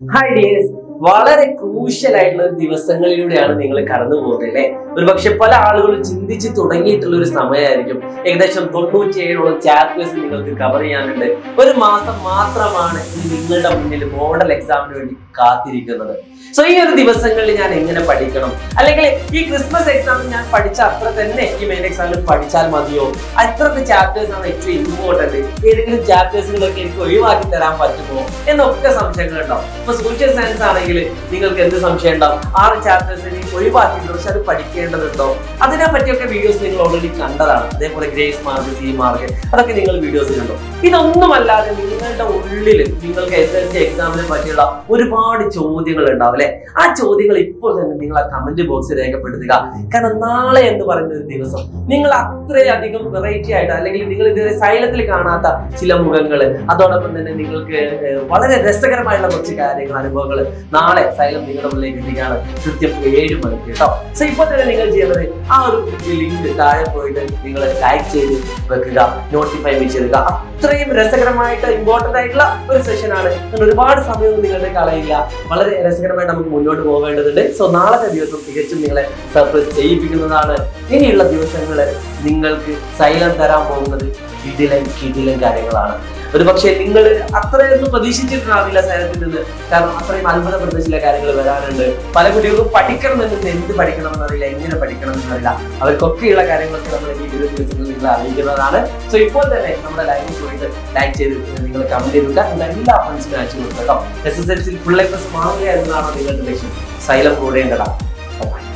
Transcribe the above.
hi dears വളരെ crucial ആയിട്ടുള്ള ഒരു ദിവസങ്ങളിലൂടെയാണ് നിങ്ങൾ കടന്നു പോകുന്നത് അല്ലേ ഒരു പക്ഷെ പല ആളുകളും ചിന്തിച്ച് തുടങ്ങിയിട്ടുള്ള ഒരു സമയമായിരിക്കും ഏകദേശം തൊണ്ണൂറ്റിയേഴോളം ചാപ്റ്റേഴ്സ് നിങ്ങൾക്ക് കവർ ചെയ്യാനുണ്ട് ഒരു മാസം മാത്രമാണ് ഇനി നിങ്ങളുടെ മുന്നിൽ മോഡൽ എക്സാമിന് വേണ്ടി കാത്തിരിക്കുന്നത് സോ ഈ ഒരു ദിവസങ്ങളിൽ ഞാൻ എങ്ങനെ പഠിക്കണം അല്ലെങ്കിൽ ഈ ക്രിസ്മസ് എക്സാമിൽ ഞാൻ പഠിച്ച അത്ര തന്നെ ഈ മെയിൻ എക്സാമിൽ പഠിച്ചാൽ മതിയോ അത്രത്തെ ചാപ്റ്റേഴ്സ് ആണ് ഏറ്റവും ഇമ്പോർട്ടന്റ് ഏതെങ്കിലും ചാപ്റ്റേഴ്സുകളൊക്കെ എനിക്ക് ഒഴിവാക്കി തരാൻ പറ്റുമോ എന്നൊക്കെ സംശയങ്ങൾ ഉണ്ടാവും ഇപ്പൊ സോഷ്യൽ സയൻസ് ആണെങ്കിൽ നിങ്ങൾക്ക് എന്ത് സംശയം ഉണ്ടാവും ആറ് ചാപ്റ്റേഴ്സ് ഇനി ഒഴിവാക്കിയിട്ടുണ്ട് പക്ഷെ അത് പഠിക്കേണ്ടതുണ്ടോ അതിനെ പറ്റിയൊക്കെ വീഡിയോസ് നിങ്ങൾ ഓൾറെഡി കണ്ടതാണ് അതേപോലെ ഗ്രേസ് മാർക്ക് സി മാർക്ക് അതൊക്കെ നിങ്ങൾ വീഡിയോസ് കണ്ടു ഇതൊന്നുമല്ലാതെ നിങ്ങളുടെ ഉള്ളിൽ നിങ്ങൾക്ക് എസ് എൽ സി എക്സാമിനെ പറ്റിയുള്ള ഒരുപാട് ചോദ്യങ്ങൾ ഉണ്ടാവും അല്ലെ ആ ചോദ്യങ്ങൾ ഇപ്പോൾ തന്നെ നിങ്ങൾ ആ കമന്റ് ബോക്സിൽ രേഖപ്പെടുത്തുക കാരണം നാളെ എന്ന് പറയുന്ന ഒരു ദിവസം നിങ്ങൾ അത്രയധികം വെറൈറ്റി ആയിട്ട് അല്ലെങ്കിൽ നിങ്ങൾ ഇതുവരെ സൈലത്തിൽ കാണാത്ത ചില മുഖങ്ങൾ അതോടൊപ്പം തന്നെ നിങ്ങൾക്ക് ഏഹ്, വളരെ രസകരമായിട്ടുള്ള കുറച്ച് കാര്യങ്ങൾ അനുഭവങ്ങൾ നാളെ സൈലം നിങ്ങളുടെ മുന്നിലേക്ക് എത്തിക്കുകയാണ് കൃത്യം ഏഴ് മണിക്ക് കേട്ടോ സോ ഇപ്പോൾ തന്നെ നിങ്ങൾ ചെയ്യുന്നത് ആ ഒരു ലിങ്ക് താഴെ പോയിട്ട് നിങ്ങൾ ലൈക്ക് ചെയ്ത് വെക്കുക നോട്ടിഫൈ ചെയ്തുക അത്രയും രസകരമായിട്ട് ഇമ്പോർട്ടന്റ് ആയിട്ടുള്ള ഒരു സെഷൻ ആണ് നിങ്ങൾ ഒരുപാട് സമയമൊന്നും നിങ്ങളുടെ കളയില്ല വളരെ രസകരമായിട്ട് നമുക്ക് മുന്നോട്ട് പോകേണ്ടതുണ്ട് സോ നാളത്തെ ദിവസം തികച്ചും നിങ്ങളെ സർപ്രൈസ് ചെയ്യിപ്പിക്കുന്നതാണ് ഇനിയുള്ള ദിവസങ്ങൾ നിങ്ങൾക്ക് സൈലം തരാൻ പോകുന്നത് കിടിലൻ കിടിലൻ കാര്യങ്ങളാണ് ഒരു പക്ഷേ നിങ്ങൾ അത്രയൊന്നും പ്രതീക്ഷിച്ചിട്ടുണ്ടാവില്ല സൈലത്തിൽ നിന്ന് കാരണം അത്രയും അത്ഭുതപ്പെടുന്ന ചില കാര്യങ്ങൾ വരാനുണ്ട് പല കുട്ടികൾക്കും പഠിക്കണമെന്ന് എന്ത് പഠിക്കണമെന്നറിയില്ല എങ്ങനെ പഠിക്കണമെന്നറിയില്ല അവർക്കൊക്കെയുള്ള കാര്യങ്ങളൊക്കെ നമ്മൾ ഈ ഒരു ദിവസങ്ങളിൽ നിങ്ങൾ അറിയിക്കുന്നതാണ് സോ ഇപ്പോൾ തന്നെ നമ്മുടെ ലൈവിൽ പോയിട്ട് ലൈക്ക് ചെയ്ത് നിങ്ങൾ കമന്റ് ചെയ്തുക നിങ്ങൾ എല്ലാ ഫ്രണ്ട്സിനും അയച്ചു കൊടുക്കുക കേട്ടോ S S L C full A plus വാങ്ങുക എന്നതാണ് നിങ്ങളുടെ ലക്ഷ്യം സൈലം കൂടേണ്ടതാണ്